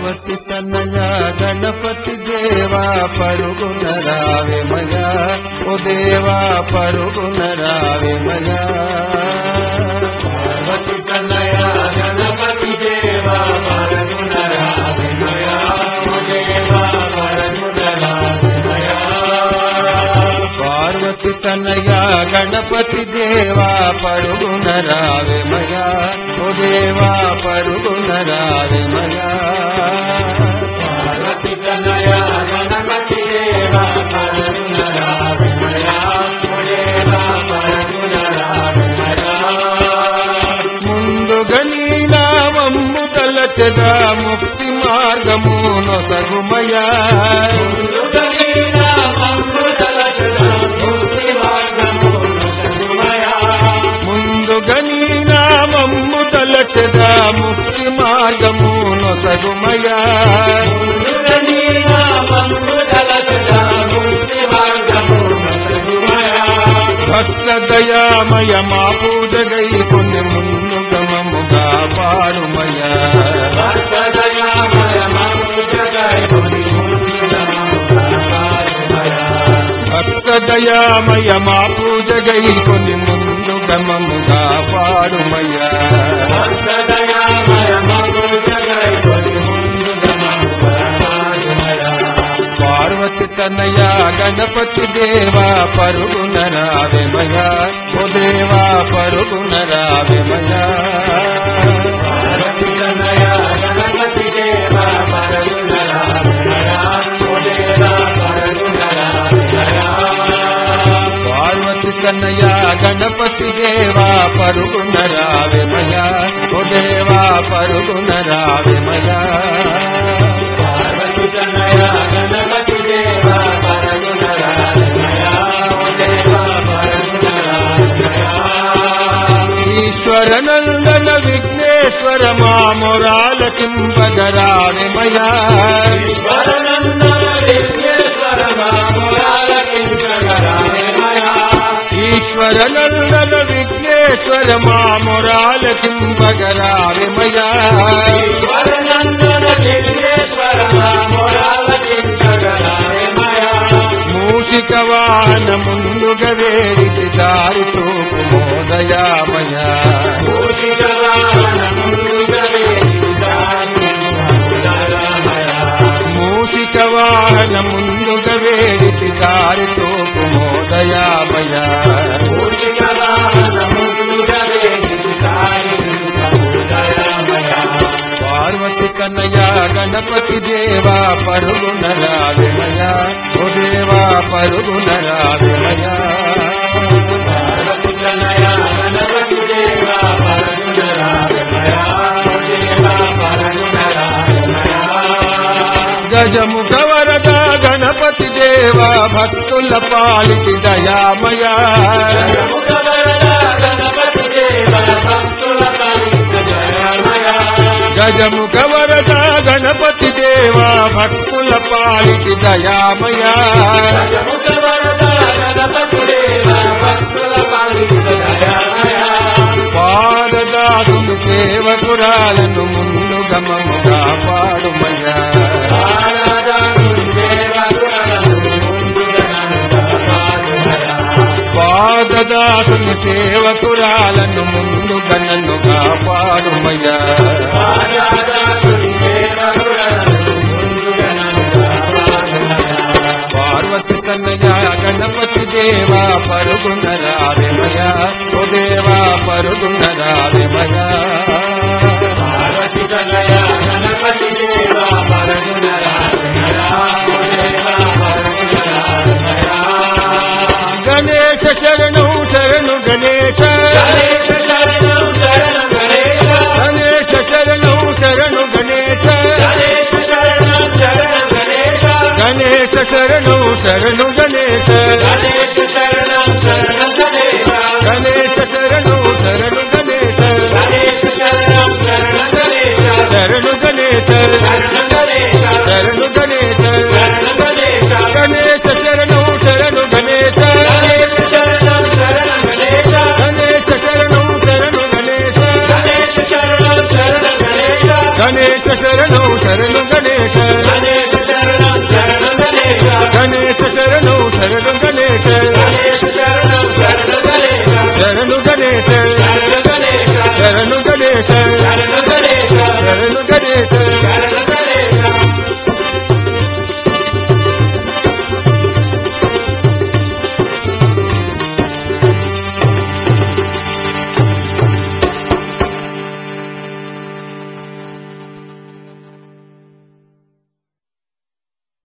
పార్వతి తనయ గణపతి దేవా పరుగున రావేమయా ఓ దేవా పరుగున రావేమయా పార్వతి తనయ గణపతి దేవా పరగుణ రామయా దేవా పరగుణ రామయా పార్వతి తనయ గణపతి దేవా పరుగున రావేమయా ఓ దేవా పరుగున రావేమయా పార్వతి తనయ గణపతి దేవా పరగుణ రామయా దేవా పరగుణ రామయా ముందుగా నీ నామమ్ము తలచెదా ముక్తి మార్గము నొసగుమయా ముందుగా నీ నామమ్ము తలచెదా ముక్తి మార్గము నొసగుమయా భక్త దయామయ మా పూజగై కొన్ని ముందుగా మమ్ముగా పాడుమయా భక్త దయామయ మా పూజగై కొన్ని ముందుగా మమ్ముగా పాడుమయా పార్వతి తనయ గణపతి దేవా పరుగున రావేమయా ఓ దేవా పరుగున రావేమయా పార్వతి తనయ గణపతి దేవా పరుగున రావేమయా ఓ దేవా పరుగున రావేమయా ఈశ్వర నందన విఘ్నేశ్వర మా మొరాల కింపగరావేమయా ఈశ్వర నందన విఘ్నేశ్వర మా మొరాల కింపగరావేమయా మూషిక వాహన ముందుగా వేడికి దారి తోపు మోదయామయా మూషిక వాహన ముందుగా వేడికి దారి తోపు మోదయామయా పార్వతి కన్నయ్య గణపతి దేవా పరుగున రావిమయా ఓ దేవా పరుగున రావిమయా గజముఖ వరద గణపతి దేవా భక్తుల పాలిటి దయామయా గజముఖ వరద గణపతి దేవా భక్తుల పాలిటి దయామయా పాదదాసులు సేవకురాలను ముందు గమముగా పాడుమయ్యా పాదదాసుని సేవకురాలను ముందు గణనుగా పాడుమయ్యా పార్వతి కన్నయ్య గణపతి దేవా పరుగున రావిమయా ఓ దేవా పరుగున రావిమయా గణేశ శరణు శరణు గణేశ గణేశ శరణు శరణు గణేశ గణేశ శరణు శరణు గణేశ గణేశ శరణు శరణు గణేశ శరణు గణేశ శరణు గణేశ గణేశ శరణు శరణు గణేశ గణేశ శరణు శరణు గణేశ గణేశ శరణు శరణు గణేశ గణేశ శరణం శరణు గణేశ గణేశ శరణు శరణు గణేశ గణేశ శరణం శరణు గణేశ శరణు గణేశ శరణు గణేశ శరణు గణేశ శరణు